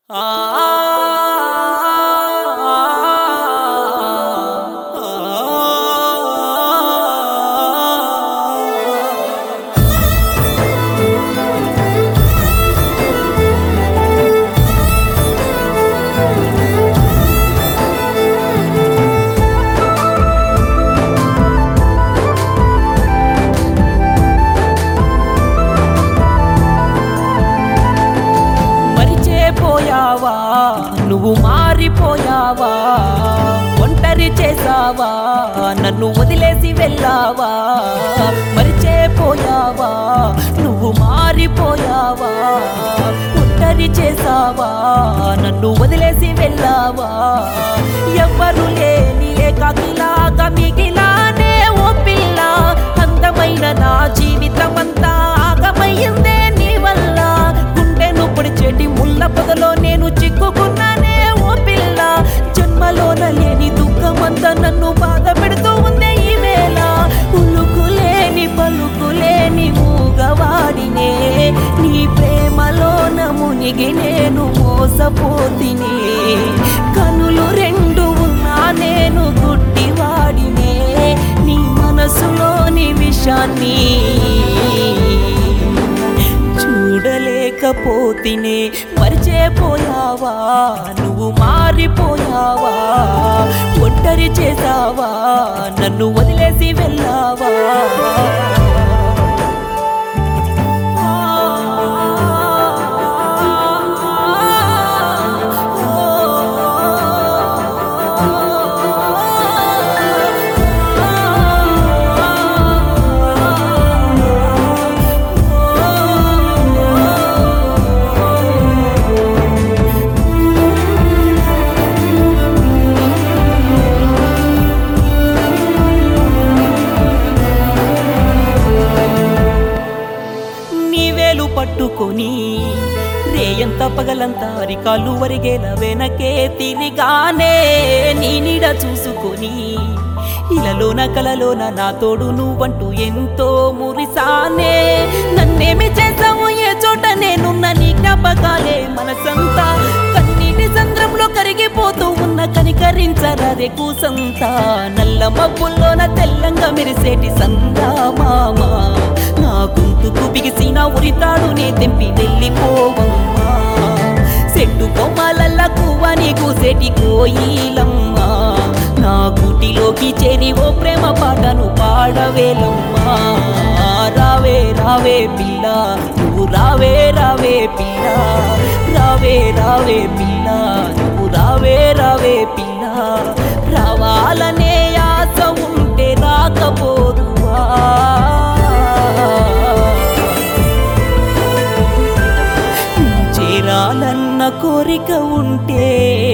మరిచేపోయావా నువ్వు మారిపోయావా ఒంటరి చేసావా నన్ను వదిలేసి వెళ్ళావా మరిచేపోయావా నువ్వు మారిపోయావా ఒంటరి చేసావా నన్ను వదిలేసి వెళ్ళావా ఎవ్వరు లేని ఏకాకిలాగా మిగిలానే ఓ పిల్ల అందమైన నా జీవితం అంతా ఆగమయ్యిందే నీ వల్ల గుండెను పొడిచేటి ముళ్ళ పొదలో నేను చిక్కుకున్నానే ఓ పిల్ల జన్మలోన లేని దుఃఖమంతా నన్ను బాధ పెడుతూ ఉందే ఈ వేళ ఉలుకులేని పలుకులేని మూగవాడినే నీ ప్రేమలోన మునిగి నేను మోసపోతినే కనులు రెండు ఉన్నా నేను గుడ్డివాడినే నీ మనసులోని విషాన్ని చూడలేకపోతినే మరిచేపోయావా నువ్వు మారిపోయావా ఒంటరి చేసావా నన్ను వదిలేసి వెళ్ళావా నీవేలు పట్టుకొని రేయంత పగలంతా అరికాలు వరిగేల వెనకే తిరిగానే నీ నీడ చూసుకొని ఇలలోన కలలోన నా తోడు నువ్వంటూ ఎంతో మురిసానే నన్నేమి చేసావు ఏ చోట నేనున్న నీ జ్ఞాపకాలే మనసంతా కన్నీటి సంద్రంలో కరిగిపోతూ ఉన్న కనికరించరాదే కూసంతా నల్ల మబ్బుల్లోన తెల్లంగా మెరిసేటి సందా మామా నా గొంతుకు బిగిసిన ఉరితాడు నే తెంపి వెళ్ళిపోవమ్మా చెట్టు కొమ్మలల్లా కువ్వని కూసేటి కోయిలమ్మా నా గుటిలోకి చేరి ఓ ప్రేమ పాటను పాడవేలమ్మా రావే రావే పిల్ల నువ్వు రావే రావే పిల్ల రావే రావే పిల్ల నువ్వు రావే రావే పిల్ల రావాలనే ఆశ ఉంటే రాకపోదువా చేరాలన్న కోరిక ఉంటే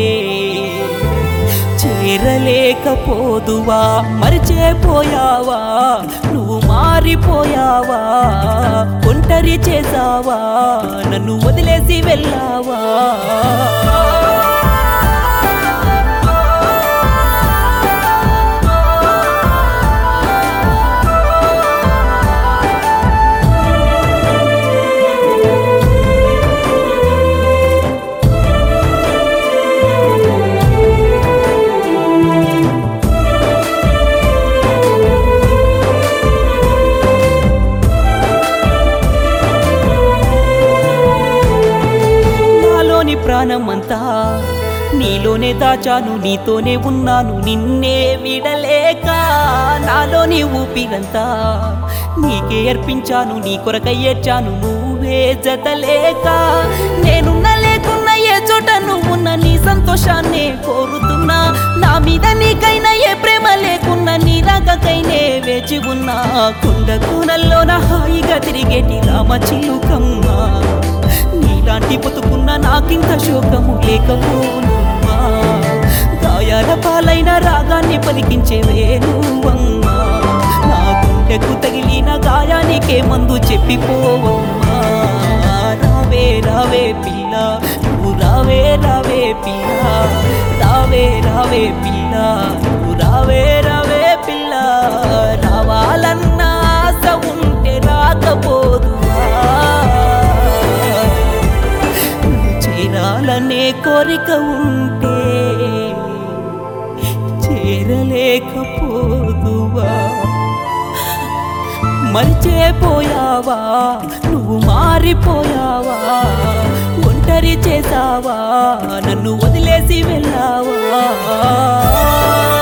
చేరలేకపోదువా మరిచేపోయావా నువ్వు మారిపోయావా ఒంటరి చేసావా నన్ను వదిలేసి వెళ్ళావా నాలోని ప్రాణమంతా నీలోనే దాచాను నీతోనే ఉన్నాను నిన్నే విడలేక నాలోని ఊపిరంతా నీకే అర్పించాను నీ కొరకై ఏడ్చాను నువ్వే జతలేక నేనున్న లేకున్నా ఏ చోట నువ్వున్న నీ సంతోషాన్నే కోరుతున్నా నా మీద నీకైనా ఏ ప్రేమ లేకున్నా నీ రాకకైనే వేచి ఉన్నా కొండ కూనల్లోన హాయిగా తిరిగేటి రామ చిలుకమ్మా నీలాంటి బతుకున్న నాకింత శోకము లేకపోనుమ్మా గాయాల పాలైన రాగాన్ని పలికించే వేణువమ్మా నా గుండెకు తగిలిన గాయానికే మందు చెప్పిపోవమ్మా రావే రావే పిల్ల నువ్వు రావే రావే పిల్ల రావే రావే పిల్ల నువ్వు రావే రావే పిల్ల రావాలన్న ఆశ ఉంటే రాకపోదువా చేరా చేరాలనే కోరిక ఉంటే చేరలేకపోదువా మరిచేపోయావా నువ్వు మారిపోయావా ఒంటరి చేసావా నన్ను వదిలేసి వెళ్ళావా